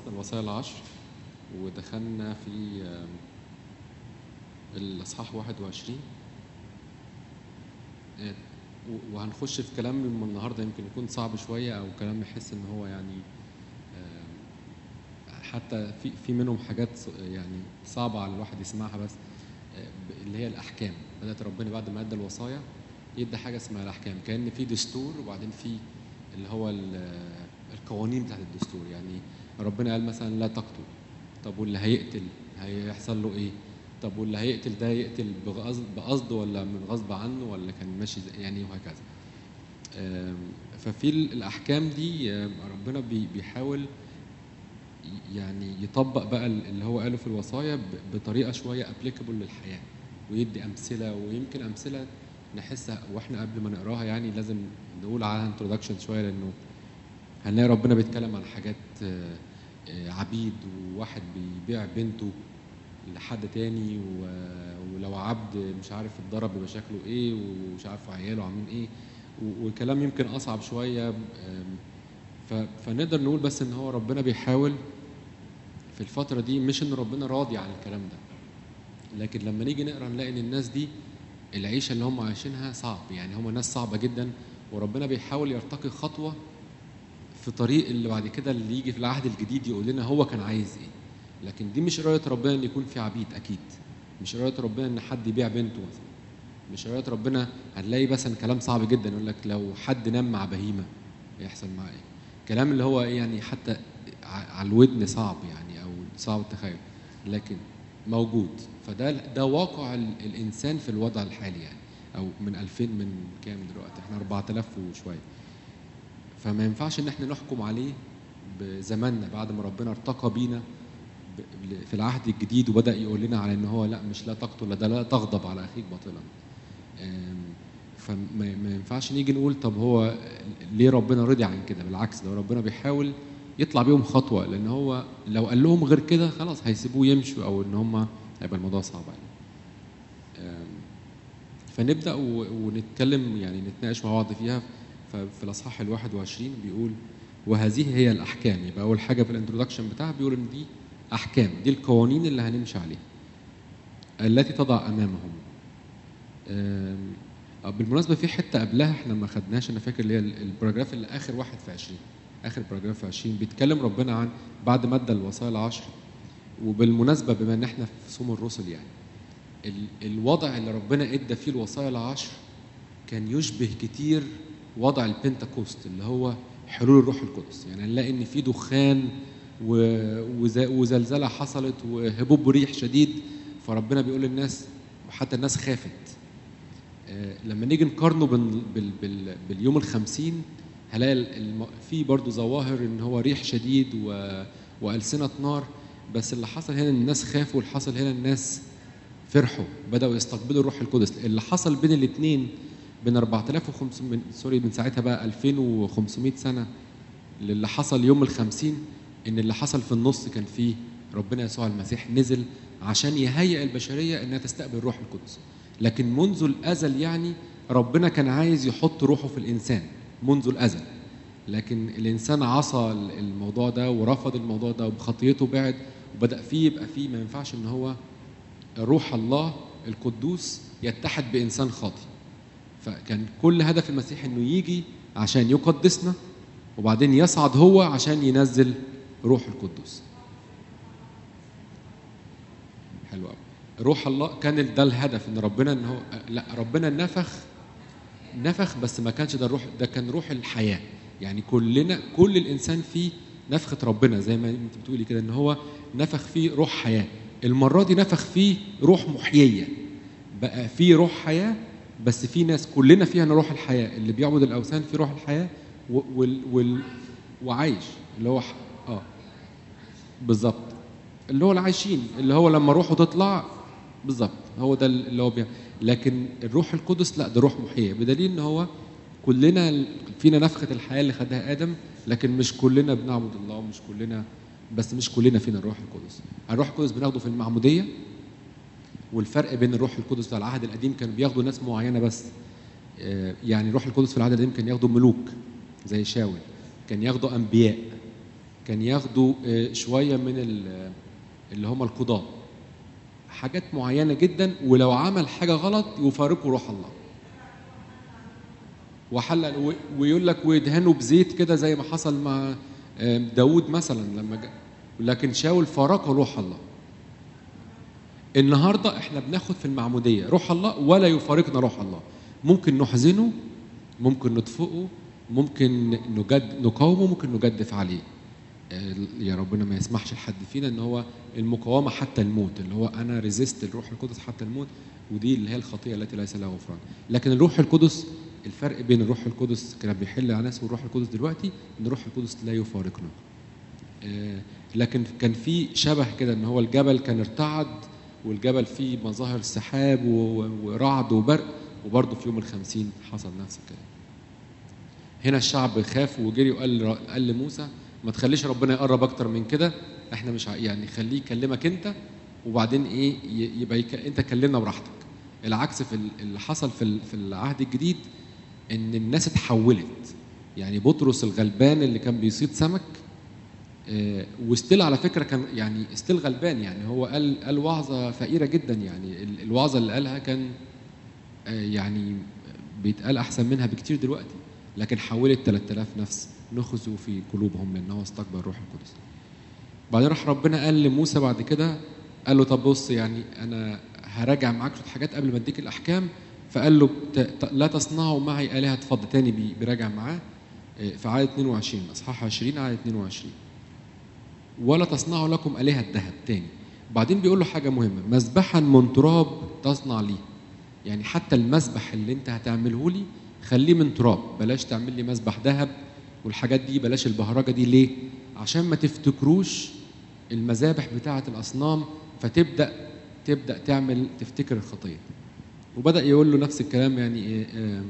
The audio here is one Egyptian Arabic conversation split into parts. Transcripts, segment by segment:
خلصنا الوصايا العشر ودخلنا في آم، الإصحاح 21 آه، و- وهنخش في كلام من النهارده يمكن يكون صعب شوية أو كلام نحس إن هو يعني آم، حتى في في منهم حاجات ص- يعني صعبة على الواحد يسمعها بس آه، ب- اللي هي الأحكام بدأت ربنا بعد ما أدى الوصايا يدي حاجة اسمها الأحكام كأن في دستور وبعدين في اللي هو ال- القوانين بتاعت الدستور يعني ربنا قال مثلا لا تقتل طب واللي هيقتل هيحصل له ايه طب واللي هيقتل ده يقتل بقصد بقصد ولا من غصب عنه ولا كان ماشي زي- يعني وهكذا آم، ففي ال- الاحكام دي آم، ربنا بي- بيحاول ي- يعني يطبق بقى ال- اللي هو قاله في الوصايا ب- بطريقه شويه ابليكابل للحياه ويدي امثله ويمكن امثله نحسها واحنا قبل ما نقراها يعني لازم نقول عليها انتروداكشن شويه لانه هنلاقي ربنا بيتكلم عن حاجات آه، آه، عبيد وواحد بيبيع بنته لحد تاني و- ولو عبد مش عارف اتضرب يبقى شكله ايه ومش عارف عياله عاملين ايه و- والكلام يمكن اصعب شويه آم، ف- فنقدر نقول بس ان هو ربنا بيحاول في الفتره دي مش ان ربنا راضي عن الكلام ده لكن لما نيجي نقرا نلاقي ان الناس دي العيشه اللي هم عايشينها صعب يعني هم ناس صعبه جدا وربنا بيحاول يرتقي خطوه في طريق اللي بعد كده اللي يجي في العهد الجديد يقول لنا هو كان عايز ايه لكن دي مش إرادة ربنا ان يكون في عبيد اكيد مش إرادة ربنا ان حد يبيع بنته مثلا مش إرادة ربنا هنلاقي مثلا كلام صعب جدا يقول لك لو حد نام مع بهيمه يحصل معاه ايه كلام اللي هو ايه يعني حتى ع- على الودن صعب يعني او صعب التخيل لكن موجود فده ده واقع ال- الانسان في الوضع الحالي يعني او من 2000 من كام دلوقتي احنا 4000 وشويه فما ينفعش ان احنا نحكم عليه بزماننا بعد ما ربنا ارتقى بينا ب- ل- في العهد الجديد وبدا يقول لنا على ان هو لا مش لا تقتل لا ده لا تغضب على اخيك باطلا آم، فما ما ينفعش نيجي نقول طب هو ليه ربنا رضي عن كده بالعكس ده ربنا بيحاول يطلع بيهم خطوه لان هو لو قال لهم غير كده خلاص هيسيبوه يمشوا او ان هم هيبقى الموضوع صعب عليهم آم، فنبدا و- ونتكلم يعني نتناقش مع بعض فيها ففي الاصحاح ال 21 بيقول وهذه هي الاحكام يبقى اول حاجه في الانترودكشن بتاعها بيقول ان دي احكام دي القوانين اللي هنمشي عليها التي تضع امامهم آم، آه، بالمناسبه في حته قبلها احنا ما خدناش انا فاكر اللي هي ال- الباراجراف اللي اخر واحد في 20 اخر باراجراف في 20 بيتكلم ربنا عن بعد ما ادى الوصايا العشر وبالمناسبه بما ان احنا في صوم الرسل يعني ال- الوضع اللي ربنا ادى فيه الوصايا العشر كان يشبه كتير وضع البنتاكوست اللي هو حلول الروح القدس يعني نلاقي ان في دخان و- وز- وزلزله حصلت وهبوب ريح شديد فربنا بيقول للناس حتى الناس خافت آه، لما نيجي نقارنه بال بال بال باليوم الخمسين هلاقي الم- في برضو ظواهر ان هو ريح شديد و... والسنه نار بس اللي حصل هنا إن الناس خافوا واللي حصل هنا الناس فرحوا بداوا يستقبلوا الروح القدس اللي حصل بين الاثنين بين 4500 من سوري من ساعتها بقى 2500 سنه اللي حصل يوم الخمسين ان اللي حصل في النص كان فيه ربنا يسوع المسيح نزل عشان يهيئ البشريه انها تستقبل الروح القدس لكن منذ الازل يعني ربنا كان عايز يحط روحه في الانسان منذ الازل لكن الانسان عصى الموضوع ده ورفض الموضوع ده وبخطيته بعد وبدا فيه يبقى فيه ما ينفعش ان هو روح الله القدوس يتحد بانسان خاطئ فكان كل هدف المسيح انه يجي عشان يقدسنا وبعدين يصعد هو عشان ينزل روح القدوس حلو قوي روح الله كان ده الهدف ان ربنا ان هو لا ربنا نفخ نفخ بس ما كانش ده الروح ده كان روح الحياه يعني كلنا كل الانسان فيه نفخه ربنا زي ما انت بتقولي كده ان هو نفخ فيه روح حياه المره دي نفخ فيه روح محييه بقى فيه روح حياه بس في ناس كلنا فيها روح الحياه اللي بيعبد الاوثان في روح الحياه و- وال وال وعايش اللي هو ح- اه بالظبط اللي هو العايشين اللي هو لما روحه تطلع بالظبط هو ده اللي هو بيعمل لكن الروح القدس لا ده روح محييه بدليل ان هو كلنا فينا نفخه الحياه اللي خدها ادم لكن مش كلنا بنعبد الله ومش كلنا بس مش كلنا فينا الروح القدس الروح القدس بناخده في المعموديه والفرق بين الروح القدس بتاع العهد القديم كانوا بياخدوا ناس معينه بس آه، يعني الروح القدس في العهد القديم كان ياخدوا ملوك زي شاول كان ياخدوا انبياء كان ياخدوا آه، شويه من ال- اللي هم القضاه حاجات معينه جدا ولو عمل حاجه غلط يفارقه روح الله وحلل و- ويقول لك ويدهنوا بزيت كده زي ما حصل مع آه، داود مثلا لما جاء لكن شاول فارقه روح الله النهارده احنا بناخد في المعموديه روح الله ولا يفارقنا روح الله ممكن نحزنه ممكن نطفئه ممكن نجد نقاومه ممكن نجدف عليه آه، يا ربنا ما يسمحش لحد فينا ان هو المقاومه حتى الموت اللي هو انا ريزيست الروح القدس حتى الموت ودي اللي هي الخطيه التي ليس لها غفران لكن الروح القدس الفرق بين الروح القدس كان بيحل على ناس والروح القدس دلوقتي ان الروح القدس لا يفارقنا آه، لكن كان في شبه كده ان هو الجبل كان ارتعد والجبل فيه مظاهر سحاب و- ورعد وبرق وبرضه في يوم الخمسين حصل نفس الكلام هنا الشعب خاف وجري وقال قال لموسى ما تخليش ربنا يقرب اكتر من كده احنا مش ع- يعني خليه يكلمك انت وبعدين ايه ي- يبقى يك... انت كلمنا براحتك العكس في ال- اللي حصل في ال- في العهد الجديد ان الناس اتحولت يعني بطرس الغلبان اللي كان بيصيد سمك آه، وستيل على فكره كان يعني ستيل غلبان يعني هو قال قال وعظه فقيره جدا يعني ال- الوعظه اللي قالها كان آه، يعني بيتقال احسن منها بكتير دلوقتي لكن حولت 3000 نفس نخزوا في قلوبهم لان هو استكبر الروح القدس بعدين راح ربنا قال لموسى بعد كده قال له طب بص يعني انا هراجع معاك شويه حاجات قبل ما اديك الاحكام فقال له ت- ت- لا تصنعوا معي الهه فضه تاني بي- بيراجع معاه آه، في عدد 22 اصحاح 20 عدد 22 ولا تصنعوا لكم آلهة ذهب تاني بعدين بيقول له حاجة مهمة مذبحا من تراب تصنع لي يعني حتى المذبح اللي انت هتعمله لي خليه من تراب بلاش تعمل لي مذبح ذهب والحاجات دي بلاش البهرجة دي ليه عشان ما تفتكروش المذابح بتاعة الأصنام فتبدأ تبدأ تعمل تفتكر الخطية وبدأ يقول له نفس الكلام يعني إيه آم،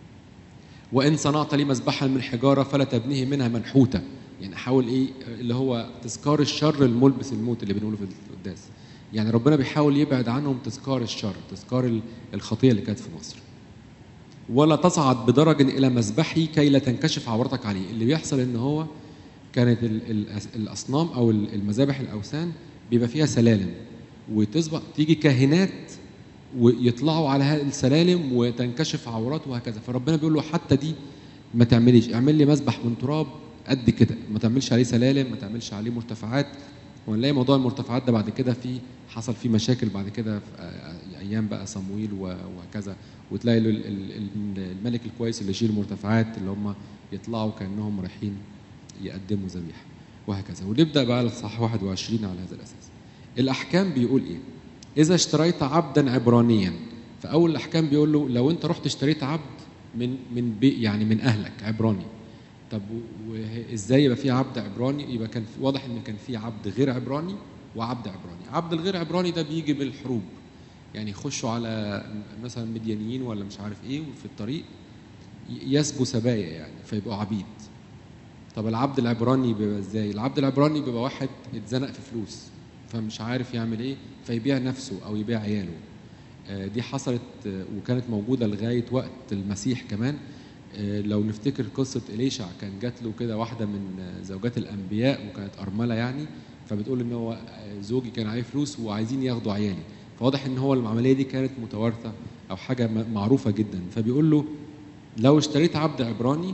وإن صنعت لي مذبحا من حجارة فلا تبنيه منها منحوتة يعني حاول إيه اللي هو تذكار الشر الملبس الموت اللي بنقوله في القداس يعني ربنا بيحاول يبعد عنهم تذكار الشر تذكار ال- الخطية اللي كانت في مصر ولا تصعد بدرج إلى مذبحي كي لا تنكشف عورتك عليه اللي بيحصل إن هو كانت ال- ال- الأصنام أو ال- المذابح الأوثان بيبقى فيها سلالم وتسبق تيجي كاهنات ويطلعوا على هذه السلالم وتنكشف عورات وهكذا فربنا بيقول له حتى دي ما تعمليش اعمل لي مسبح من تراب قد كده ما تعملش عليه سلالم ما تعملش عليه مرتفعات ونلاقي موضوع المرتفعات ده بعد كده في حصل فيه مشاكل بعد كده في آه، ايام بقى صمويل و- وهكذا وتلاقي ال- ال- ال- الملك الكويس اللي يشيل مرتفعات اللي هم يطلعوا كانهم رايحين يقدموا ذبيحه وهكذا ونبدا بقى الصح 21 على هذا الاساس الاحكام بيقول ايه اذا اشتريت عبدا عبرانيا فاول الاحكام بيقول له لو انت رحت اشتريت عبد من من بي يعني من اهلك عبراني طب و- وازاي يبقى في عبد عبراني يبقى كان في- واضح ان كان في عبد غير عبراني وعبد عبراني عبد الغير عبراني ده بيجي بالحروب يعني يخشوا على مثلا مديانيين ولا مش عارف ايه وفي الطريق ي- يسبوا سبايا يعني فيبقوا عبيد طب العبد العبراني بيبقى ازاي العبد العبراني بيبقى واحد اتزنق في فلوس فمش عارف يعمل ايه فيبيع نفسه او يبيع عياله آه، دي حصلت آه، وكانت موجوده لغايه وقت المسيح كمان آه، لو نفتكر قصه اليشع كان جات له كده واحده من آه، زوجات الانبياء وكانت ارمله يعني فبتقول ان هو آه، زوجي كان عليه فلوس وعايزين ياخدوا عيالي فواضح ان هو العمليه دي كانت متوارثه او حاجه م- معروفه جدا فبيقول له لو اشتريت عبد عبراني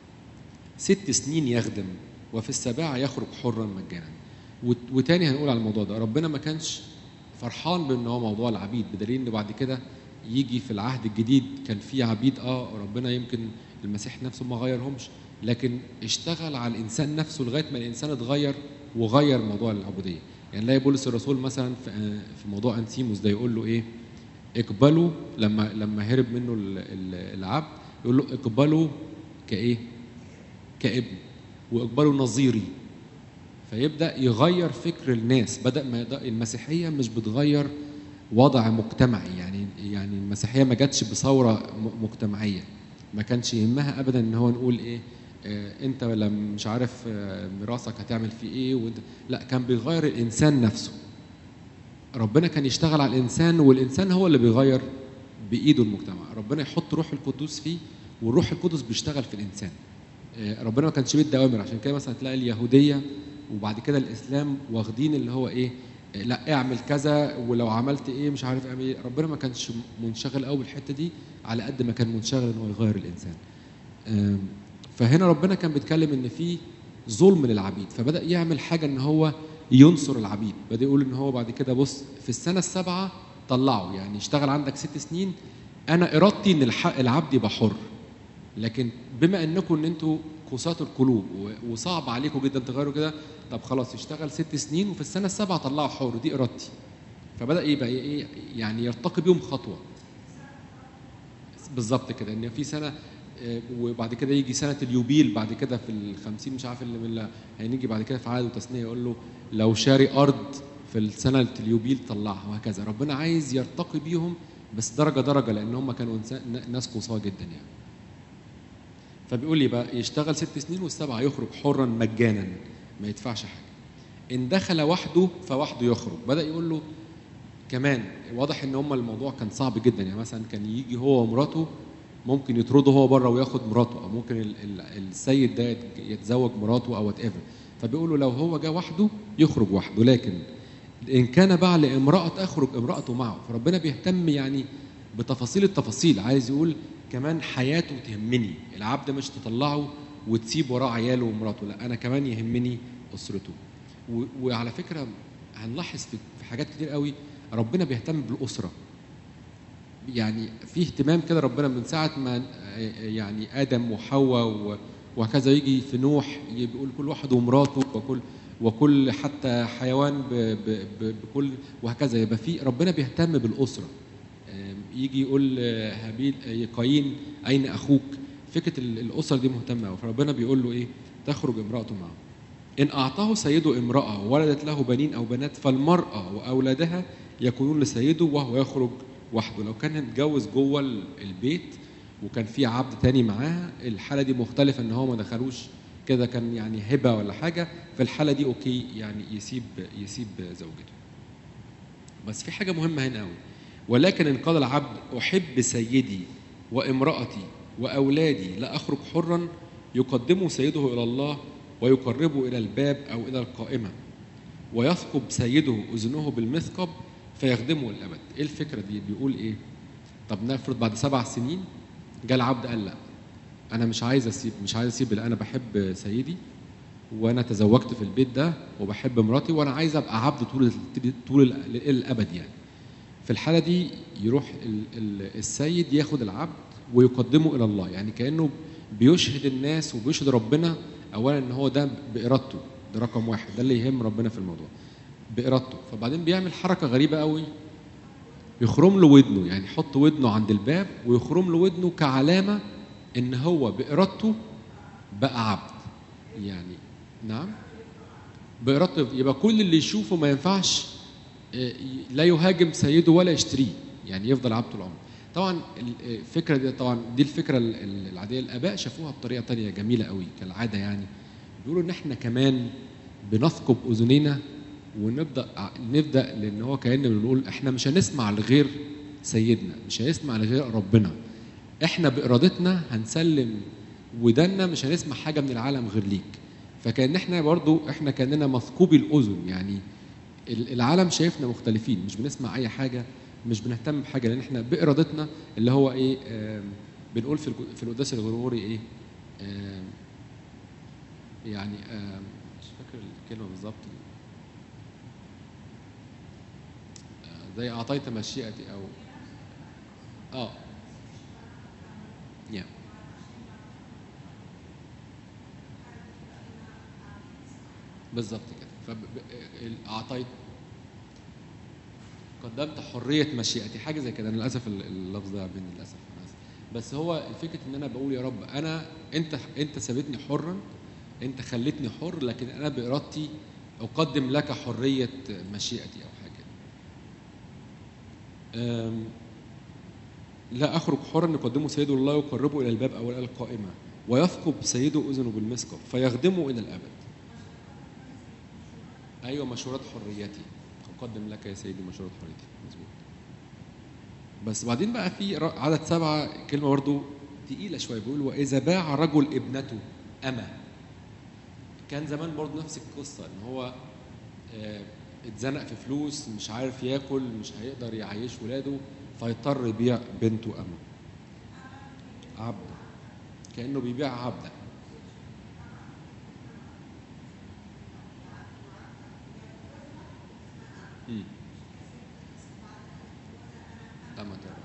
ست سنين يخدم وفي السابعة يخرج حرا مجانا وت- وتاني هنقول على الموضوع ده ربنا ما كانش فرحان بان هو موضوع العبيد بدليل ان بعد كده يجي في العهد الجديد كان في عبيد اه ربنا يمكن المسيح نفسه ما غيرهمش لكن اشتغل على الانسان نفسه لغايه ما الانسان اتغير وغير موضوع العبوديه يعني نلاقي بولس الرسول مثلا في آه، في موضوع انسيموس ده يقول له ايه اقبلوا لما لما هرب منه ال- ال- العبد يقول له اقبلوا كايه كابن واقبلوا نظيري فيبدا يغير فكر الناس بدا ما يض- المسيحيه مش بتغير وضع مجتمعي يعني يعني المسيحيه ما جاتش بثوره م- مجتمعيه ما كانش يهمها ابدا ان هو نقول ايه آه انت لما مش عارف آه ميراثك هتعمل فيه ايه وانت لا كان بيغير الانسان نفسه ربنا كان يشتغل على الانسان والانسان هو اللي بيغير بايده المجتمع ربنا يحط روح القدوس فيه والروح القدس بيشتغل في الانسان آه، ربنا ما كانش بيدي اوامر عشان كده مثلا تلاقي اليهوديه وبعد كده الاسلام واخدين اللي هو ايه آه، لا اعمل كذا ولو عملت ايه مش عارف اعمل ايه ربنا ما كانش منشغل قوي بالحته دي على قد ما كان منشغل ان هو يغير الانسان آم، فهنا ربنا كان بيتكلم ان في ظلم للعبيد فبدا يعمل حاجه ان هو ينصر العبيد بدا يقول ان هو بعد كده بص في السنه السابعه طلعه يعني اشتغل عندك ست سنين انا ارادتي ان الح- العبد يبقى حر لكن بما انكم ان انتوا قساة القلوب و- وصعب عليكم جدا تغيروا كده طب خلاص اشتغل ست سنين وفي السنه السابعه طلعه حر دي ارادتي فبدا يبقى ايه يعني يرتقي بيهم خطوه بالظبط كده ان في سنه آه، وبعد كده يجي سنه اليوبيل بعد كده في الخمسين مش عارف اللي من اللي هنيجي بعد كده في عدد وتثنيه يقول له لو شاري ارض في السنه اليوبيل طلعها وهكذا ربنا عايز يرتقي بيهم بس درجه درجه لان هم كانوا إنسان- ناس قصاه جدا يعني فبيقول لي بقى يشتغل ست سنين والسبعه يخرج حرا مجانا ما يدفعش حاجه ان دخل وحده فوحده يخرج بدا يقول له كمان واضح ان هم الموضوع كان صعب جدا يعني مثلا كان يجي هو ومراته ممكن يطرده هو بره وياخد مراته او ممكن ال- ال- السيد ده يت- يتزوج مراته او وات ايفر فبيقولوا لو هو جه وحده يخرج وحده لكن ان كان بعل امراه تخرج امراته معه فربنا بيهتم يعني بتفاصيل التفاصيل عايز يقول كمان حياته تهمني العبد مش تطلعه وتسيب وراه عياله ومراته لا انا كمان يهمني اسرته و- وعلى فكره هنلاحظ في في حاجات كتير قوي ربنا بيهتم بالاسره يعني في اهتمام كده ربنا من ساعه ما يعني ادم وحواء و- وهكذا يجي في نوح بيقول كل واحد ومراته وكل وكل حتى حيوان ب ب ب بكل وهكذا يبقى في ربنا بيهتم بالاسره آم، يجي يقول آه، هابيل آه، قايين اين اخوك فكره ال- الاسره دي مهتمه قوي فربنا بيقول له ايه تخرج امراته معه ان اعطاه سيده امراه ولدت له بنين او بنات فالمراه واولادها يكونون لسيده وهو يخرج وحده لو كان متجوز جوه ال- البيت وكان في عبد تاني معاه الحاله دي مختلفه ان هو ما دخلوش كده كان يعني هبه ولا حاجه في الحاله دي اوكي يعني يسيب يسيب زوجته بس في حاجه مهمه هنا قوي ولكن ان قال العبد احب سيدي وامراتي واولادي لا اخرج حرا يقدمه سيده الى الله ويقربه الى الباب او الى القائمه ويثقب سيده اذنه بالمثقب فيخدمه الابد ايه الفكره دي بيقول ايه طب نفرض بعد سبع سنين جاء العبد قال لا انا مش عايز اسيب مش عايز اسيب لأ انا بحب سيدي وانا تزوجت في البيت ده وبحب مراتي وانا عايز ابقى عبد طول طول ال- الابد يعني في الحاله دي يروح ال- ال- السيد ياخد العبد ويقدمه الى الله يعني كانه بيشهد الناس وبيشهد ربنا اولا ان هو ده بارادته ده رقم واحد ده اللي يهم ربنا في الموضوع بارادته فبعدين بيعمل حركه غريبه قوي يخرم له ودنه يعني يحط ودنه عند الباب ويخرم له ودنه كعلامه ان هو بارادته بقى عبد يعني نعم بارادته يبقى كل اللي يشوفه ما ينفعش آه، لا يهاجم سيده ولا يشتريه يعني يفضل عبد طول عمره طبعا ال- الفكره دي طبعا دي الفكره ال- ال- العاديه الاباء شافوها بطريقه تانية جميله قوي كالعاده يعني بيقولوا ان احنا كمان بنثقب اذنينا ونبدا ع- نبدا لان هو كان بنقول احنا مش هنسمع لغير سيدنا مش هنسمع لغير ربنا احنا بارادتنا هنسلم ودنا مش هنسمع حاجه من العالم غير ليك فكان احنا برضو احنا كاننا مثقوبي الاذن يعني ال- العالم شايفنا مختلفين مش بنسمع اي حاجه مش بنهتم بحاجه لان احنا بارادتنا اللي هو ايه آم، بنقول في الج- في القداس الغروري ايه آم، يعني آم، مش فاكر الكلمه بالظبط آه، زي اعطيت مشيئتي او اه yeah. بالظبط كده فاعطيت قدمت حريه مشيئتي حاجه زي كده أنا للاسف ال- اللفظ ده مني للاسف أنا آسف. بس هو الفكره ان انا بقول يا رب انا انت انت سابتني حرا انت خليتني حر لكن انا بارادتي اقدم لك حريه مشيئتي او حاجه كده. أم، لا اخرج حرا يقدمه سيده الله يقربه الى الباب او الى القائمه ويثقب سيده اذنه بالمسقط فيخدمه الى الابد ايوه مشورات حريتي اقدم لك يا سيدي مشورات حريتي مظبوط بس بعدين بقى في ر- عدد سبعه كلمه برضو تقيله شويه بيقول واذا باع رجل ابنته أما كان زمان برضه نفس القصة إن هو آه، اتزنق في فلوس مش عارف ياكل مش هيقدر يعيش ولاده فيضطر يبيع بنته أما عبدا كأنه بيبيع عبدا مم. أما ترى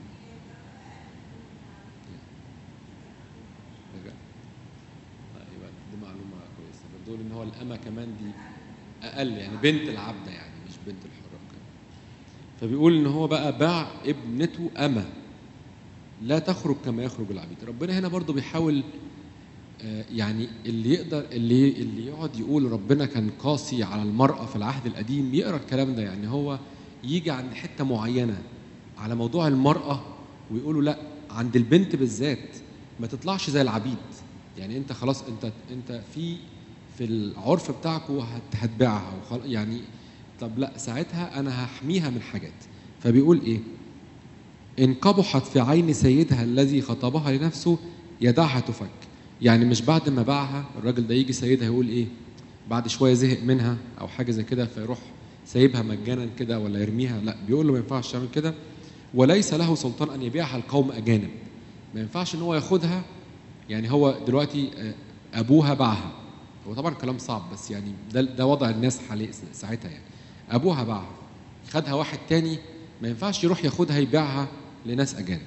بجد يبقى دي معلومة كويسة بتقول إن هو الأمة كمان دي أقل يعني بنت العبدة يعني مش بنت الحرة كمان فبيقول إن هو بقى باع ابنته أمة لا تخرج كما يخرج العبيد ربنا هنا برضو بيحاول آه، يعني اللي يقدر اللي اللي يقعد يقول ربنا كان قاسي على المرأة في العهد القديم يقرا الكلام ده يعني هو يجي عند حتة معينة على موضوع المرأة ويقولوا لا عند البنت بالذات ما تطلعش زي العبيد يعني انت خلاص انت انت في في العرف بتاعكم هت- هتبيعها وخلاص يعني طب لا ساعتها انا هحميها من حاجات فبيقول ايه إن قبحت في عين سيدها الذي خطبها لنفسه يدعها تفك يعني مش بعد ما باعها الراجل ده يجي سيدها يقول إيه بعد شوية زهق منها أو حاجة زي كده فيروح سايبها مجانا كده ولا يرميها لا بيقول له ما ينفعش تعمل كده وليس له سلطان أن يبيعها القوم أجانب ما ينفعش إن هو ياخدها يعني هو دلوقتي آه، أبوها باعها هو طبعا كلام صعب بس يعني ده ده وضع الناس حاليا ساعتها يعني أبوها باعها خدها واحد تاني ما ينفعش يروح ياخدها يبيعها لناس أجانب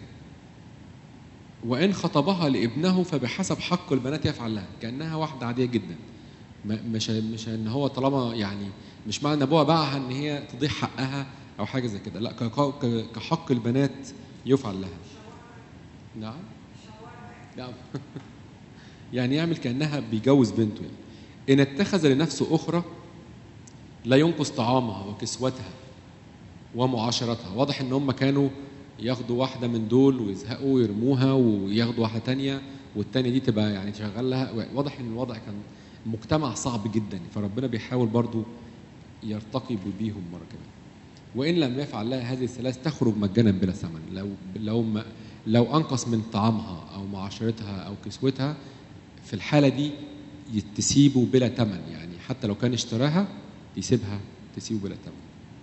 وإن خطبها لابنه فبحسب حق البنات يفعل لها كأنها واحدة عادية جدا ما- مش مش ان هو طالما يعني مش معنى ان ابوها باعها ان هي تضيع حقها او حاجه زي كده لا كق- ك- كحق البنات يفعل لها نعم نعم يعني يعمل كانها بيجوز بنته يعني. ان اتخذ لنفسه اخرى لا ينقص طعامها وكسوتها ومعاشرتها واضح ان هم كانوا ياخدوا واحده من دول ويزهقوا ويرموها وياخدوا واحده تانية والتانية دي تبقى يعني تشغل لها واضح ان الوضع كان مجتمع صعب جدا فربنا بيحاول برضو يرتقي بيهم مره كمان وان لم يفعل لها هذه الثلاث تخرج مجانا بلا ثمن لو لو ما لو انقص من طعامها او معاشرتها او كسوتها في الحاله دي تسيبه بلا ثمن يعني حتى لو كان اشتراها يسيبها تسيبه بلا ثمن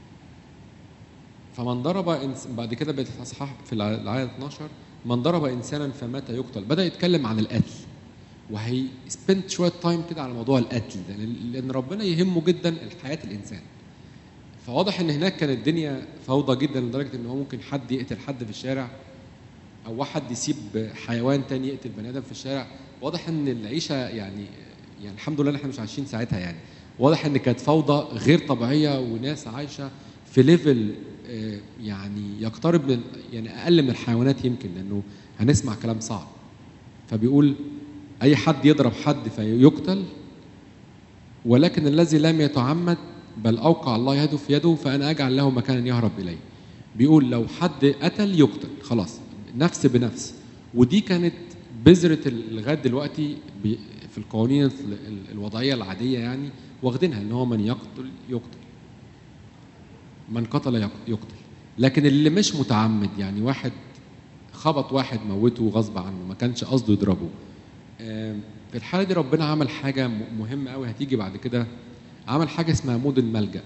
فمن ضرب إنس... بعد كده بيتصحح في الع- الآية 12 من ضرب إنسانا فمات يقتل بدأ يتكلم عن القتل وهي سبنت شوية تايم كده على موضوع القتل ده لأن- لأن ربنا يهمه جدا حياة الإنسان فواضح إن هناك كانت الدنيا فوضى جدا لدرجة إن هو ممكن حد يقتل حد في الشارع أو واحد يسيب حيوان تاني يقتل بني آدم في الشارع واضح إن العيشة يعني يعني الحمد لله إن إحنا مش عايشين ساعتها يعني واضح إن كانت فوضى غير طبيعية وناس عايشة في ليفل آه، يعني يقترب من يعني اقل من الحيوانات يمكن لانه هنسمع كلام صعب فبيقول اي حد يضرب حد فيقتل ولكن الذي لم يتعمد بل اوقع الله يده في يده فانا اجعل له مكانا يهرب اليه بيقول لو حد قتل يقتل خلاص نفس بنفس ودي كانت بذره ال- لغايه دلوقتي بي- في القوانين ال- ال- الوضعيه العاديه يعني واخدينها ان هو من يقتل يقتل من قتل يق- يقتل لكن اللي مش متعمد يعني واحد خبط واحد موته غصب عنه ما كانش قصده يضربه آم، في الحاله دي ربنا عمل حاجه م- مهمه قوي هتيجي بعد كده عمل حاجه اسمها مود الملجا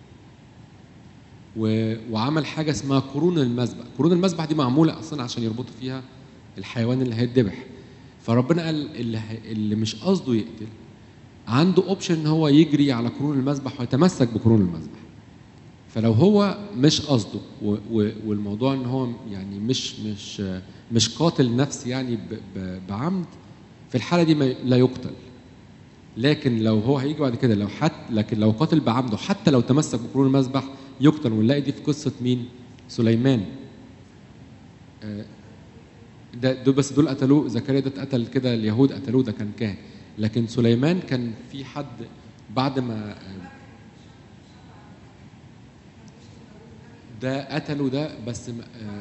و... وعمل حاجه اسمها قرون المذبح قرون المذبح دي معموله اصلا عشان يربطوا فيها الحيوان اللي هيتذبح فربنا قال اللي, ه... اللي مش قصده يقتل عنده اوبشن ان هو يجري على قرون المذبح ويتمسك بقرون المذبح فلو هو مش قصده و- و- والموضوع ان هو يعني مش مش مش قاتل نفس يعني ب- ب- بعمد في الحاله دي ما ي- لا يقتل لكن لو هو هيجي بعد كده لو حت لكن لو قاتل بعمده حتى لو تمسك بقرون المذبح يقتل ونلاقي دي في قصه مين؟ سليمان آه، ده دول بس دول قتلوه زكريا ده اتقتل كده اليهود قتلوه ده كان كاهن لكن سليمان كان في حد بعد ما آه، ده قتله ده بس م- آه،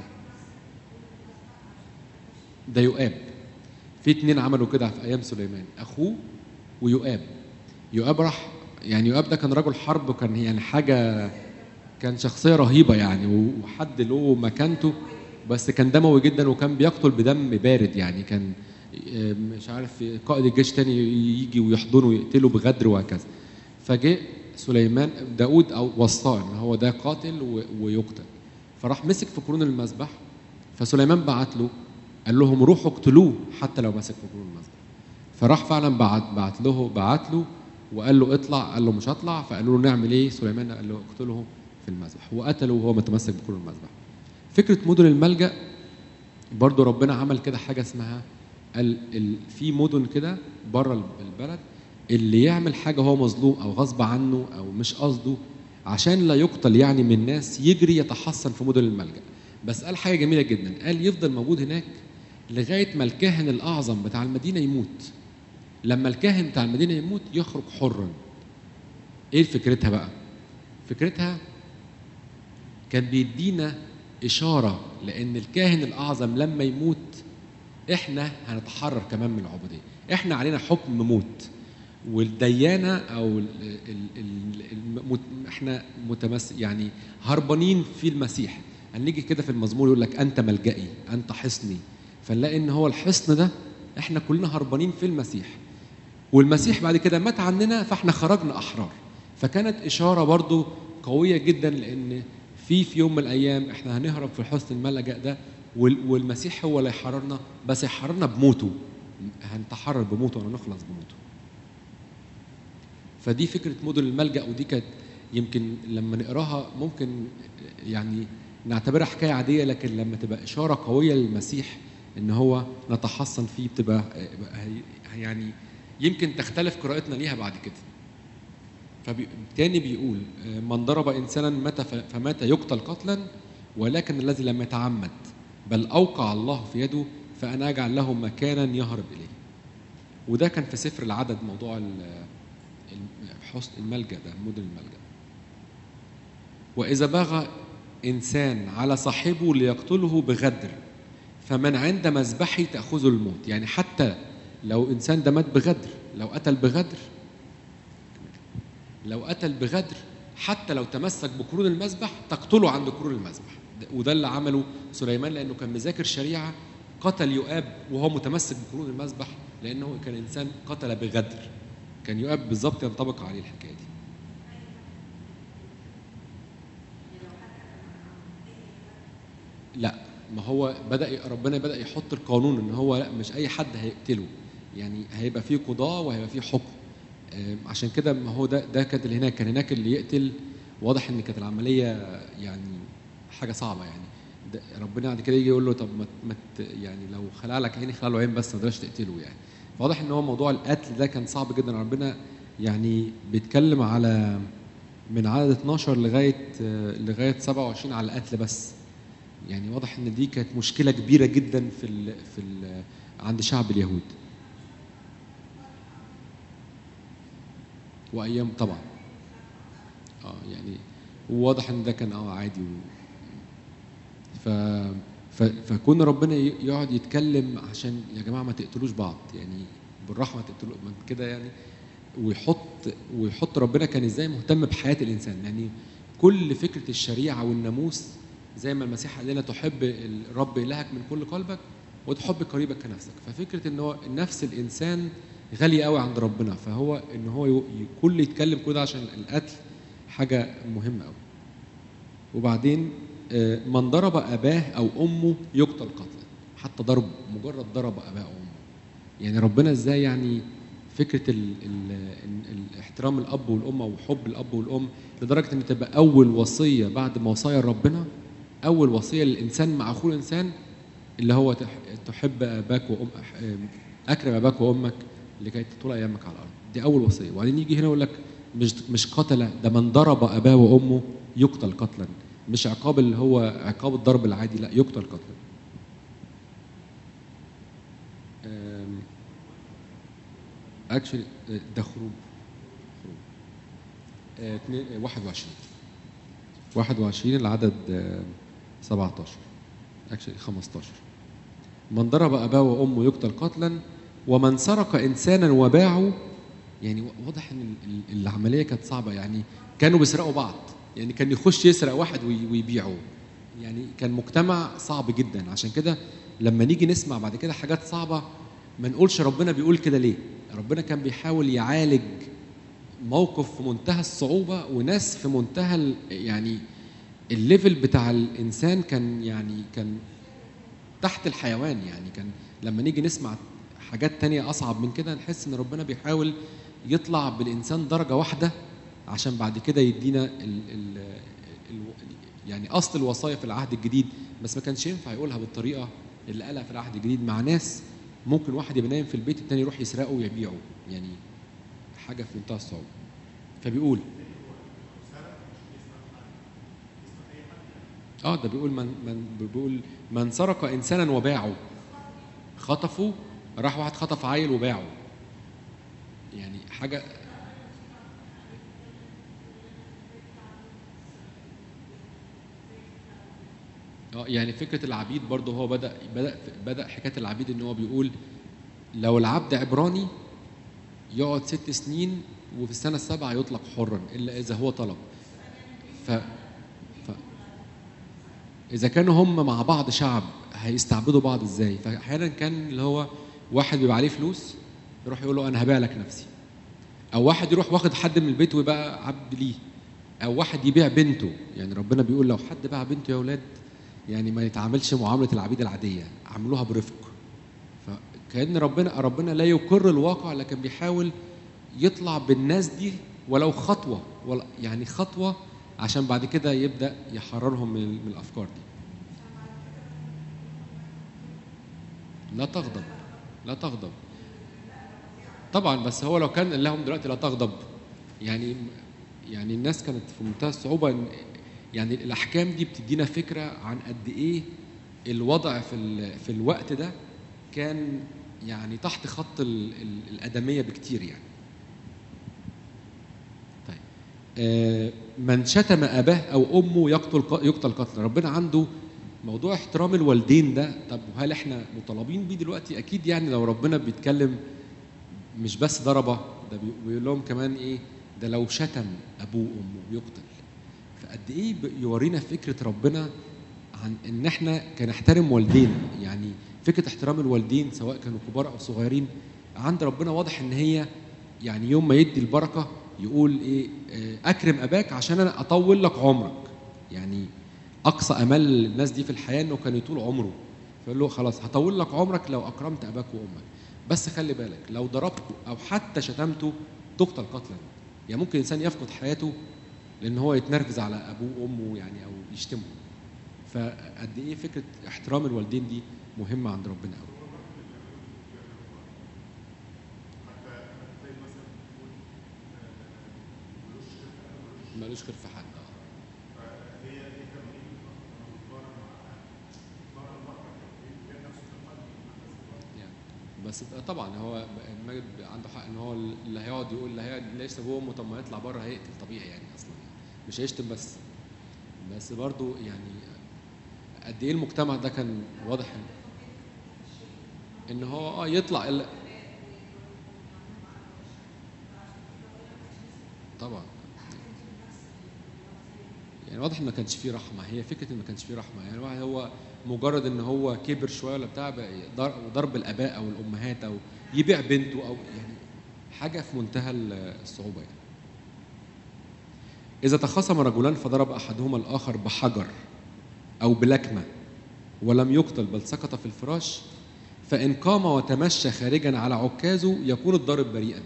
ده يؤاب في اتنين عملوا كده في ايام سليمان اخوه ويؤاب يؤاب راح يعني يؤاب ده كان رجل حرب وكان يعني حاجه كان شخصيه رهيبه يعني وحد له مكانته بس كان دموي جدا وكان بيقتل بدم بارد يعني كان آه، مش عارف قائد الجيش تاني يجي ويحضنه ويقتله بغدر وهكذا فجاء سليمان داود او وصاه ان هو ده قاتل و- ويقتل فراح مسك في قرون المذبح فسليمان بعت له قال لهم روحوا اقتلوه حتى لو مسك في قرون المذبح فراح فعلا بعت بعت له بعت له وقال له اطلع قال له مش هطلع فقالوا له نعمل ايه سليمان قال له اقتله في المذبح وقتله وهو متمسك بقرون المذبح فكره مدن الملجا برضو ربنا عمل كده حاجه اسمها ال ال في مدن كده بره البلد اللي يعمل حاجه هو مظلوم او غصب عنه او مش قصده عشان لا يقتل يعني من الناس يجري يتحصن في مدن الملجا بس قال حاجه جميله جدا قال يفضل موجود هناك لغايه ما الكاهن الاعظم بتاع المدينه يموت لما الكاهن بتاع المدينه يموت يخرج حرا ايه فكرتها بقى فكرتها كان بيدينا اشاره لان الكاهن الاعظم لما يموت احنا هنتحرر كمان من العبوديه احنا علينا حكم موت والديانه او ال ال ال الم- احنا متمس يعني هربانين في المسيح هنيجي كده في المزمور يقول لك انت ملجئي انت حصني فنلاقي ان هو الحصن ده احنا كلنا هربانين في المسيح والمسيح بعد كده مات عننا فاحنا خرجنا احرار فكانت اشاره برضو قويه جدا لان في في يوم من الايام احنا هنهرب في حصن الملجا ده وال- والمسيح هو اللي يحررنا بس يحررنا بموته هنتحرر بموته ونخلص بموته فدي فكره مدن الملجا ودي كانت يمكن لما نقراها ممكن يعني نعتبرها حكايه عاديه لكن لما تبقى اشاره قويه للمسيح ان هو نتحصن فيه بتبقى هي- يعني يمكن تختلف قراءتنا ليها بعد كده فبالتاني بيقول آه، من ضرب انسانا مات ف- فمات يقتل قتلا ولكن الذي لم يتعمد بل اوقع الله في يده فانا اجعل له مكانا يهرب اليه وده كان في سفر العدد موضوع ال- ال- حسن الملجا ده مدن الملجا واذا بغى انسان على صاحبه ليقتله بغدر فمن عند مذبحي تاخذه الموت يعني حتى لو انسان ده مات بغدر لو قتل بغدر لو قتل بغدر حتى لو تمسك بقرون المذبح تقتله عند قرون المذبح ده- وده اللي عمله سليمان لانه كان مذاكر شريعه قتل يؤاب وهو متمسك بقرون المذبح لانه كان انسان قتل بغدر كان يؤاب بالظبط ينطبق عليه الحكايه دي لا ما هو بدا ي- ربنا بدا يحط القانون ان هو لا مش اي حد هيقتله يعني هيبقى فيه قضاه وهيبقى فيه حكم آم، عشان كده ما هو ده ده كانت اللي هناك كان هناك اللي يقتل واضح ان كانت العمليه يعني حاجه صعبه يعني ده ربنا بعد كده يجي يقول له طب ما ما ت- يعني لو خلع لك عيني خلع له عين بس ما تقدرش تقتله يعني فواضح ان هو موضوع القتل ده كان صعب جدا ربنا يعني بيتكلم على من عدد 12 لغايه آه، لغايه 27 على القتل بس يعني واضح ان دي كانت مشكله كبيره جدا في ال في ال عند شعب اليهود وايام طبعا اه يعني واضح ان ده كان اه عادي و ف ف فكون ربنا ي- يقعد يتكلم عشان يا جماعه ما تقتلوش بعض يعني بالراحه ما تقتلوا ما كده يعني ويحط ويحط ربنا كان ازاي مهتم بحياه الانسان يعني كل فكره الشريعه والناموس زي ما المسيح قال لنا تحب الرب الهك من كل قلبك وتحب قريبك كنفسك ففكره ان هو نفس الانسان غاليه قوي عند ربنا فهو ان هو ي- كل يتكلم كده عشان القتل حاجه مهمه قوي وبعدين آه، من ضرب اباه او امه يقتل قتلا حتى ضرب مجرد ضرب اباه او امه يعني ربنا ازاي يعني فكره ال ال ال احترام الاب والام وحب الاب والام لدرجه ان تبقى اول وصيه بعد ما وصايا ربنا اول وصيه للانسان مع اخوه الانسان اللي هو تح- تحب اباك وام اكرم اباك وامك لكي تطول ايامك على الارض دي اول وصيه وبعدين يجي هنا يقول لك مش مش قتل ده من ضرب اباه وامه يقتل قتلا مش عقاب اللي هو عقاب الضرب العادي لا يقتل قتلا اكشلي ده خروج خروج آه، اتنين- آه، 21 21 العدد آه، 17 اكشلي 15 من ضرب اباه وامه يقتل قتلا ومن سرق انسانا وباعه يعني واضح ان ال- ال- العمليه كانت صعبه يعني كانوا بيسرقوا بعض يعني كان يخش يسرق واحد وي- ويبيعه يعني كان مجتمع صعب جدا عشان كده لما نيجي نسمع بعد كده حاجات صعبه ما نقولش ربنا بيقول كده ليه ربنا كان بيحاول يعالج موقف في منتهى الصعوبة وناس في منتهى ال- يعني الليفل بتاع الإنسان كان يعني كان تحت الحيوان يعني كان لما نيجي نسمع حاجات تانية أصعب من كده نحس إن ربنا بيحاول يطلع بالإنسان درجة واحدة عشان بعد كده يدينا ال ال ال يعني أصل الوصايا في العهد الجديد بس ما كانش ينفع يقولها بالطريقة اللي قالها في العهد الجديد مع ناس ممكن واحد يبقى نايم في البيت التاني يروح يسرقه ويبيعه يعني حاجة في منتهى الصعوبة فبيقول اه ده بيقول من من بيقول من سرق انسانا وباعه خطفه راح واحد خطف عيل وباعه يعني حاجه اه يعني فكره العبيد برضه هو بدا بدا بدا حكايه العبيد ان هو بيقول لو العبد عبراني يقعد ست سنين وفي السنه السابعه يطلق حرا الا اذا هو طلب ف, ف اذا كانوا هم مع بعض شعب هيستعبدوا بعض ازاي فاحيانا كان اللي هو واحد بيبقى عليه فلوس يروح يقول له انا هبيع لك نفسي او واحد يروح واخد حد من البيت ويبقى عبد ليه او واحد يبيع بنته يعني ربنا بيقول لو حد باع بنته يا اولاد يعني ما يتعاملش معامله العبيد العاديه عاملوها برفق فكأن ربنا ربنا لا يقر الواقع لكن بيحاول يطلع بالناس دي ولو خطوه ولا يعني خطوه عشان بعد كده يبدا يحررهم من, من الافكار دي لا تغضب لا تغضب طبعا بس هو لو كان قال لهم دلوقتي لا تغضب يعني يعني الناس كانت في منتهى الصعوبه إن يعني الاحكام دي بتدينا فكره عن قد ايه الوضع في ال- في الوقت ده كان يعني تحت خط ال- ال- الادميه بكتير يعني طيب آه، من شتم اباه او امه يقتل ق- يقتل قتلا ربنا عنده موضوع احترام الوالدين ده طب هل احنا مطالبين بيه دلوقتي اكيد يعني لو ربنا بيتكلم مش بس ضربه ده بي- بيقول لهم كمان ايه ده لو شتم ابوه وامه بيقتل فقد ايه ب- يورينا فكره ربنا عن ان احنا كنحترم والدينا يعني فكره احترام الوالدين سواء كانوا كبار او صغيرين عند ربنا واضح ان هي يعني يوم ما يدي البركه يقول ايه آه، اكرم اباك عشان انا اطول لك عمرك يعني اقصى امال الناس دي في الحياه انه كان يطول عمره فيقول له خلاص هطول لك عمرك لو اكرمت اباك وامك بس خلي بالك لو ضربته او حتى شتمته تقتل قتلا يعني ممكن انسان يفقد حياته لان هو يتنرفز على ابوه وامه يعني او يشتمه فقد ايه فكره احترام الوالدين دي مهمه عند ربنا قوي ملوش خير في حد اه يعني بس طبعا هو المجد عنده حق ان هو اللي هيقعد يقول اللي هي ليس ابوه وامه طب ما يطلع بره هيقتل طبيعي يعني اصلا مش هيشتم بس بس برضو يعني قد ايه المجتمع ده كان واضح ان ان هو اه يطلع ال... طبعا يعني واضح ان ما كانش فيه رحمه هي فكره ان ما كانش فيه رحمه يعني الواحد هو مجرد ان هو كبر شويه ولا بتاع بقى ضر- ضرب الاباء او الامهات او يبيع بنته او يعني حاجه في منتهى الصعوبه يعني اذا تخاصم رجلان فضرب احدهما الاخر بحجر او بلكمه ولم يقتل بل سقط في الفراش فان قام وتمشى خارجا على عكازه يكون الضارب بريئا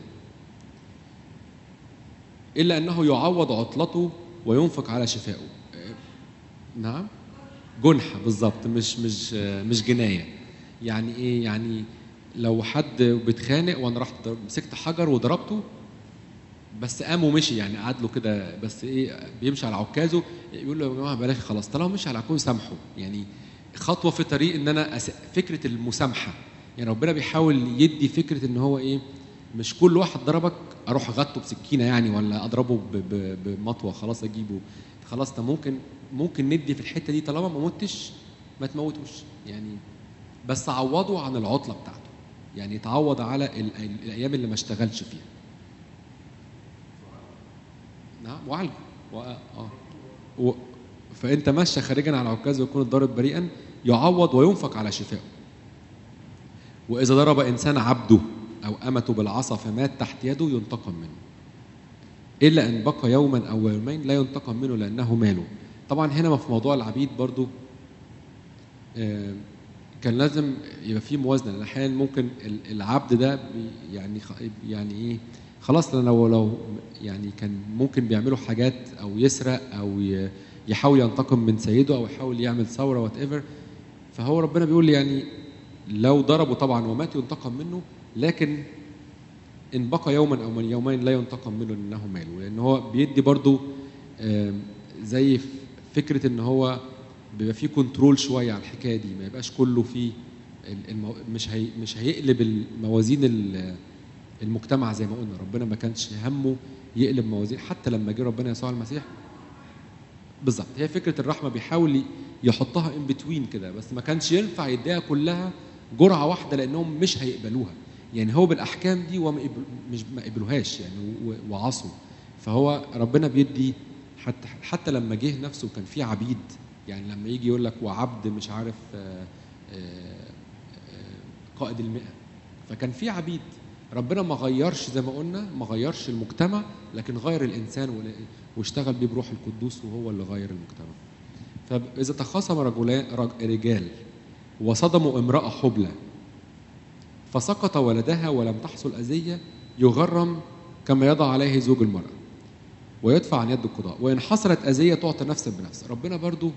الا انه يعوض عطلته وينفق على شفائه آه، نعم جنحه بالظبط مش مش آه، مش جنايه يعني ايه يعني لو حد بيتخانق وانا رحت ضرب- مسكت حجر وضربته بس قام ومشي يعني قعد له كده بس ايه بيمشي على عكازه يقول له يا جماعه بلاش خلاص طالما مشي على عكازه سامحه يعني خطوه في طريق ان انا أس... فكره المسامحه يعني ربنا بيحاول يدي فكره ان هو ايه مش كل واحد ضربك اروح اغطه بسكينه يعني ولا اضربه ب... ب... بمطوه خلاص اجيبه خلاص ده ممكن ممكن ندي في الحته دي طالما ما متش ما تموتوش يعني بس عوضه عن العطله بتاعته يعني يتعوض على ال... ال- الايام اللي ما اشتغلش فيها نعم وعالجه و... اه و... فانت ماشي خارجا على عكاز ويكون الضارب بريئا يعوض وينفق على شفائه واذا ضرب انسان عبده او امته بالعصا فمات تحت يده ينتقم منه الا ان بقى يوما او يومين لا ينتقم منه لانه ماله طبعا هنا في موضوع العبيد برضو آه، كان لازم يبقى في موازنه لان احيانا ممكن ال- العبد ده بي- يعني خ- يعني ايه خلاص لو لو يعني كان ممكن بيعملوا حاجات او يسرق او ي- يحاول ينتقم من سيده او يحاول يعمل ثوره وات ايفر فهو ربنا بيقول يعني لو ضربوا طبعا ومات ينتقم منه لكن ان بقى يوما او من يومين لا ينتقم منه لانه ماله لان هو بيدي برضو آم، زي ف- فكره ان هو بيبقى فيه كنترول شويه على الحكايه دي ما يبقاش كله فيه ال- المو... مش هي... مش هيقلب الموازين ال- المجتمع زي ما قلنا ربنا ما كانش همه يقلب موازين حتى لما جه ربنا يسوع المسيح بالظبط هي فكره الرحمه بيحاول ي- يحطها ان بتوين كده بس ما كانش ينفع يديها كلها جرعه واحده لانهم مش هيقبلوها يعني هو بالاحكام دي وما قبل- مش ما قبلوهاش يعني و- وعصوا فهو ربنا بيدي حتى حتى لما جه نفسه كان في عبيد يعني لما يجي يقول لك وعبد مش عارف آه، آه، آه، قائد المئة فكان في عبيد ربنا ما غيرش زي ما قلنا ما غيرش المجتمع لكن غير الانسان وال- واشتغل بيه بروح القدوس وهو اللي غير المجتمع فاذا تخاصم رجلان رج- رجال وصدموا امراه حبلى فسقط ولدها ولم تحصل اذيه يغرم كما يضع عليه زوج المراه ويدفع عن يد القضاء وان حصلت اذيه تعطى نفسا بنفس ربنا برضو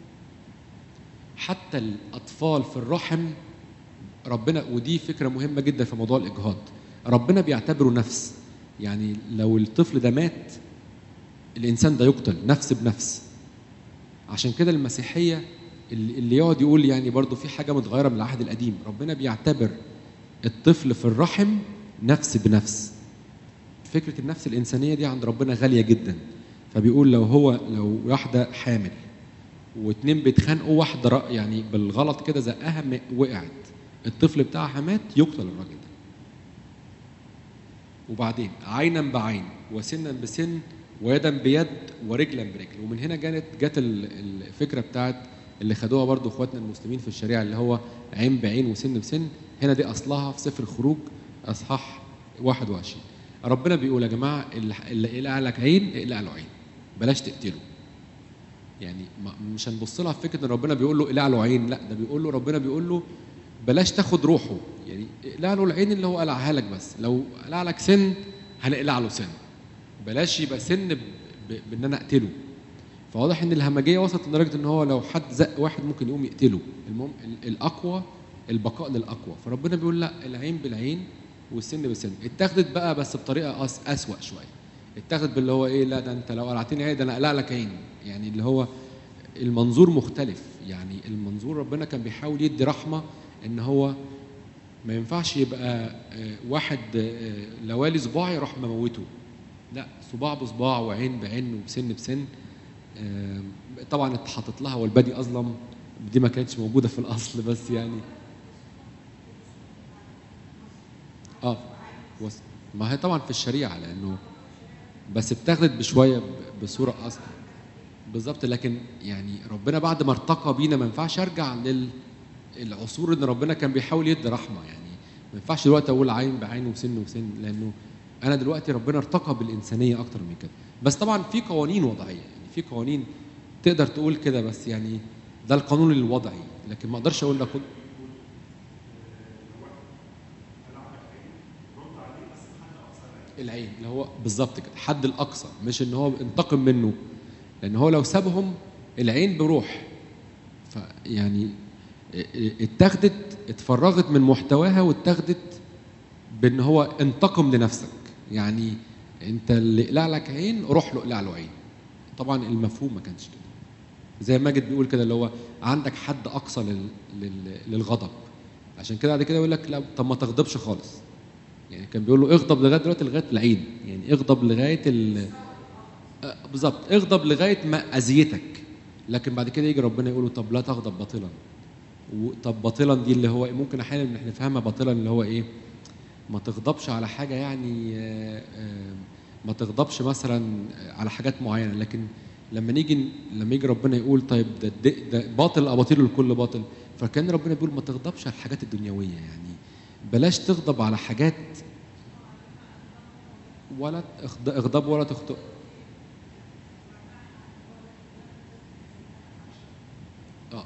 حتى الاطفال في الرحم ربنا ودي فكره مهمه جدا في موضوع الاجهاض ربنا بيعتبره نفس يعني لو الطفل ده مات الانسان ده يقتل نفس بنفس عشان كده المسيحيه اللي اللي يقعد يقول يعني برضو في حاجه متغيره من العهد القديم ربنا بيعتبر الطفل في الرحم نفس بنفس فكره النفس الانسانيه دي عند ربنا غاليه جدا فبيقول لو هو لو واحده حامل واتنين بيتخانقوا واحده رأ- يعني بالغلط كده زقها م- وقعت الطفل بتاعها مات يقتل الراجل ده وبعدين عينا بعين وسنا بسن ويدا بيد ورجلا برجل ومن هنا جت جت ال- الفكره بتاعت اللي خدوها برضو اخواتنا المسلمين في الشريعه اللي هو عين بعين وسن بسن هنا دي اصلها في سفر الخروج اصحاح 21 ربنا بيقول يا جماعه اللي اللي يقلع لك عين اقلع له عين بلاش تقتله يعني ما- مش هنبص لها في فكره ان ربنا بيقول له اقلع له عين لا ده بيقول له ربنا بيقول له بلاش تاخد روحه يعني اقلع له العين اللي هو قلعها لك بس لو قلع لك سن هنقلع له سن بلاش يبقى سن ب- ب- بان انا اقتله فواضح ان الهمجيه وصلت لدرجه ان هو لو حد زق واحد ممكن يقوم يقتله المهم ال- الاقوى البقاء للاقوى فربنا بيقول لا العين بالعين والسن بالسن اتاخدت بقى بس بطريقه أس اسوا شويه اتاخدت باللي هو ايه لا ده انت لو قلعتني عين ده انا اقلع لك عين يعني اللي هو المنظور مختلف يعني المنظور ربنا كان بيحاول يدي رحمه ان هو ما ينفعش يبقى آه، واحد آه، لوالي صباع يروح مموته لا صباع بصباع وعين بعين وبسن بسن آه، طبعا اتحطت لها والبادي اظلم دي ما كانتش موجوده في الاصل بس يعني اه وس- ما هي طبعا في الشريعه لانه بس اتاخدت بشويه ب- بصوره اصلا بالظبط لكن يعني ربنا بعد ما ارتقى بينا ما ينفعش ارجع للعصور ان ربنا كان بيحاول يدي رحمه يعني ما ينفعش دلوقتي اقول عين بعين وسن وسن لانه انا دلوقتي ربنا ارتقى بالانسانيه اكتر من كده بس طبعا في قوانين وضعيه يعني في قوانين تقدر تقول كده بس يعني ده القانون الوضعي لكن ما اقدرش اقول لك العين اللي هو بالظبط كده حد الاقصى مش ان هو انتقم منه لان هو لو سابهم العين بروح فيعني اتاخدت اتفرغت من محتواها واتاخدت بان هو انتقم لنفسك يعني انت اللي قلع لك عين روح له اقلع له عين طبعا المفهوم ما كانش كده زي ماجد بيقول كده اللي هو عندك حد اقصى لل... لل... للغضب عشان كده بعد كده يقول لك لا طب ما تغضبش خالص يعني كان بيقول له اغضب لغايه دلوقتي لغايه العين يعني اغضب لغايه ال... آه، بالظبط اغضب لغايه ما اذيتك لكن بعد كده يجي ربنا يقول له طب لا تغضب باطلا و- طب باطلا دي اللي هو إيه؟ ممكن احيانا احنا نفهمها باطلا اللي هو ايه ما تغضبش على حاجه يعني آه، آه، ما تغضبش مثلا على حاجات معينه لكن لما نيجي لما يجي ربنا يقول طيب ده, ده, ده باطل اباطيل الكل باطل فكان ربنا بيقول ما تغضبش على الحاجات الدنيويه يعني بلاش تغضب على حاجات ولا تغض- اغضب ولا تخطئ اه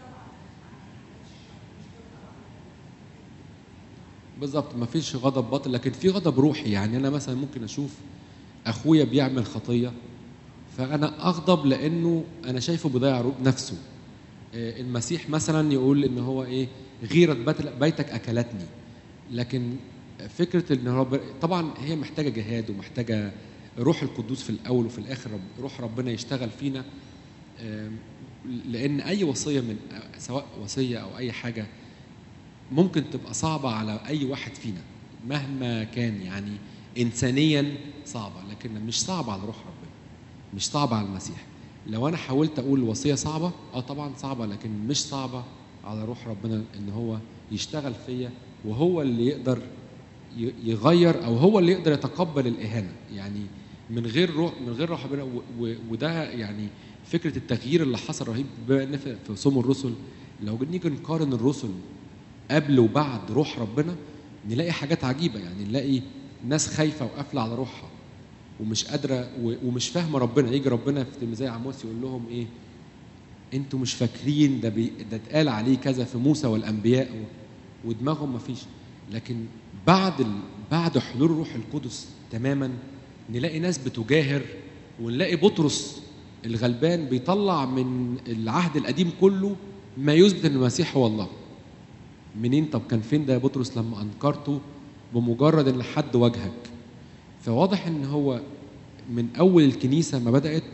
بالظبط مفيش غضب باطل لكن في غضب روحي يعني انا مثلا ممكن اشوف اخويا بيعمل خطيه فانا اغضب لانه انا شايفه بيضيع رو- نفسه آه، المسيح مثلا يقول ان هو ايه غيره بيت- بيتك اكلتني لكن فكره ان رب طبعا هي محتاجه جهاد ومحتاجه روح القدوس في الاول وفي الاخر رب روح ربنا يشتغل فينا آم، لان اي وصيه من سواء وصيه او اي حاجه ممكن تبقى صعبه على اي واحد فينا مهما كان يعني انسانيا صعبه لكن مش صعبه على روح ربنا مش صعبه على المسيح لو انا حاولت اقول وصيه صعبه اه طبعا صعبه لكن مش صعبه على روح ربنا ان هو يشتغل فيا وهو اللي يقدر ي- يغير او هو اللي يقدر يتقبل الاهانه يعني من غير روح من غير روح ربنا و- و- وده يعني فكره التغيير اللي حصل رهيب بما ان في في صوم الرسل لو نيجي نقارن الرسل قبل وبعد روح ربنا نلاقي حاجات عجيبه يعني نلاقي ناس خايفه وقافله على روحها ومش قادره و- ومش فاهمه ربنا يجي ربنا في زي عموس يقول لهم ايه انتوا مش فاكرين ده بي ده اتقال عليه كذا في موسى والانبياء و- ودماغهم ما فيش لكن بعد ال... بعد حلول روح القدس تماما نلاقي ناس بتجاهر ونلاقي بطرس الغلبان بيطلع من العهد القديم كله ما يثبت ان المسيح هو الله منين طب كان فين ده يا بطرس لما انكرته بمجرد ان حد واجهك فواضح ان هو من اول الكنيسه ما بدات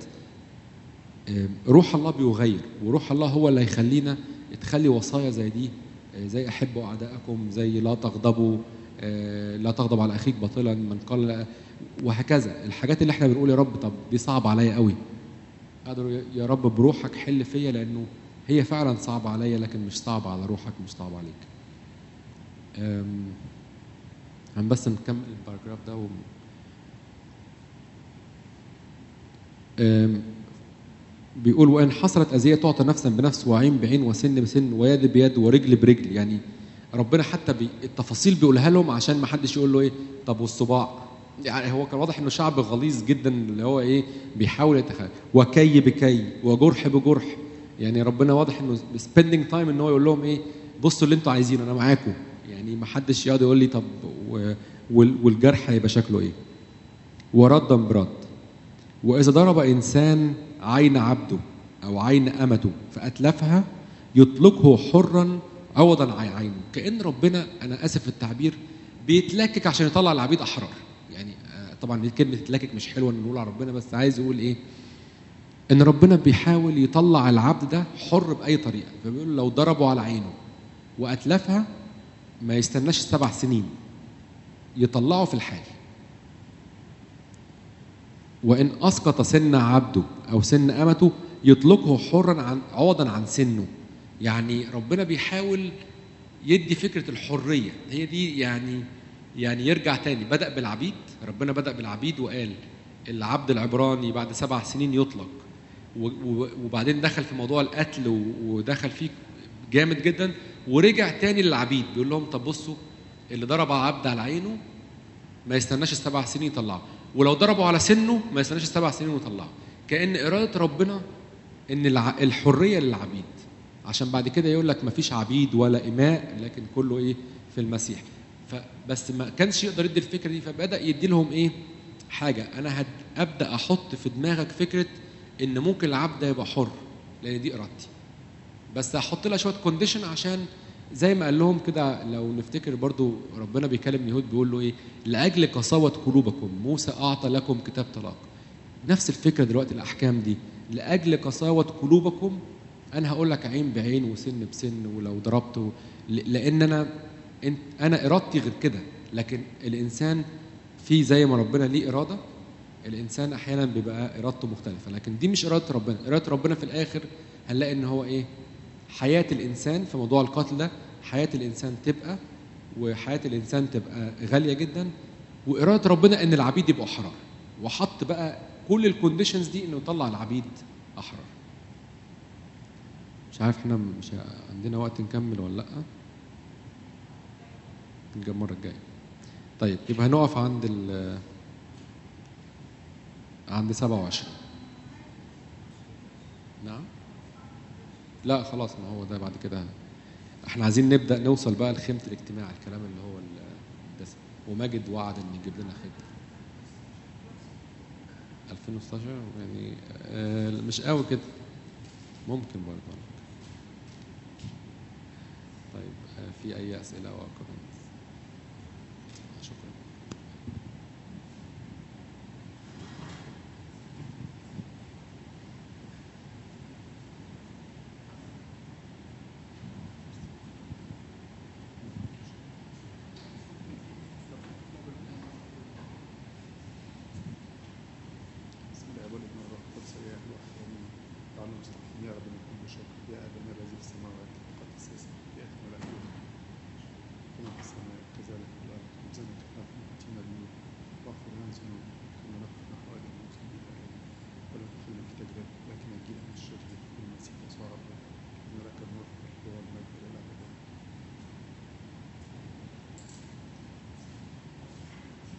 آه، روح الله بيغير وروح الله هو اللي هيخلينا تخلي وصايا زي دي آه، زي احبوا اعدائكم زي لا تغضبوا آه، لا تغضب على اخيك باطلا من قال لا- وهكذا الحاجات اللي احنا بنقول يا رب طب دي صعب عليا قوي قادر يا رب بروحك حل فيا لانه هي فعلا صعبه عليا لكن مش صعبه على روحك مش صعبه عليك أم، هن بس نكمل الباراجراف ده و... أم، بيقول وان حصلت اذيه تعطى نفسا بنفس وعين بعين وسن بسن ويد بيد ورجل برجل يعني ربنا حتى بي التفاصيل بيقولها لهم عشان ما حدش يقول له ايه طب والصباع يعني هو كان واضح انه شعب غليظ جدا اللي هو ايه بيحاول يتخيل وكي بكي وجرح بجرح يعني ربنا واضح انه سبيندنج تايم ان هو يقول لهم ايه بصوا اللي انتوا عايزينه انا معاكم يعني ما حدش يقعد يقول لي طب و- وال- والجرح هيبقى شكله ايه وردا برد وإذا ضرب إنسان عين عبده أو عين أمته فأتلفها يطلقه حرا عوضا عن عينه كأن ربنا أنا آسف في التعبير بيتلكك عشان يطلع العبيد أحرار يعني آه، طبعا دي كلمة يتلكك مش حلوة إن نقول على ربنا بس عايز يقول إيه إن ربنا بيحاول يطلع العبد ده حر بأي طريقة فبيقول لو ضربوا على عينه وأتلفها ما يستناش السبع سنين يطلعه في الحال وإن أسقط سن عبده أو سن أمته يطلقه حرا عن عوضا عن سنه يعني ربنا بيحاول يدي فكرة الحرية هي دي يعني يعني يرجع تاني بدأ بالعبيد ربنا بدأ بالعبيد وقال العبد العبراني بعد سبع سنين يطلق و- و- وبعدين دخل في موضوع القتل و- ودخل فيه جامد جدا ورجع تاني للعبيد بيقول لهم طب بصوا اللي ضرب عبد على عينه ما يستناش السبع سنين يطلعه ولو ضربوا على سنه ما يستناش السبع سنين ويطلعه كأن إرادة ربنا إن الع- الحرية للعبيد عشان بعد كده يقول لك ما فيش عبيد ولا إماء لكن كله إيه في المسيح فبس ما كانش يقدر يدي الفكرة دي فبدأ يدي لهم إيه حاجة أنا هد أبدأ أحط في دماغك فكرة إن ممكن العبد ده يبقى حر لأن دي إرادتي بس هحط لها شويه كونديشن عشان زي ما قال لهم كده لو نفتكر برضو ربنا بيكلم اليهود بيقول له ايه لاجل قساوه قلوبكم موسى اعطى لكم كتاب طلاق نفس الفكره دلوقتي الاحكام دي لاجل قساوه قلوبكم انا هقول لك عين بعين وسن بسن ولو ضربته ل- لان انا إنت- انا ارادتي غير كده لكن الانسان في زي ما ربنا ليه اراده الانسان احيانا بيبقى ارادته مختلفه لكن دي مش اراده ربنا اراده ربنا في الاخر هنلاقي ان هو ايه حياه الانسان في موضوع القتل ده حياه الانسان تبقى وحياه الانسان تبقى غاليه جدا واراده ربنا ان العبيد يبقوا احرار وحط بقى كل الكونديشنز دي انه يطلع العبيد احرار مش عارف احنا مش عندنا وقت نكمل ولا لا نجي المره الجايه طيب يبقى هنقف عند ال عند 27 نعم لا خلاص ما هو ده بعد كده احنا عايزين نبدا نوصل بقى لخيمه الاجتماع الكلام اللي هو الدسم وماجد وعد ان يجيب لنا خيمه 2016 يعني آه مش قوي كده ممكن برضه على فكرة. طيب آه في اي اسئله او كومنتس شكرا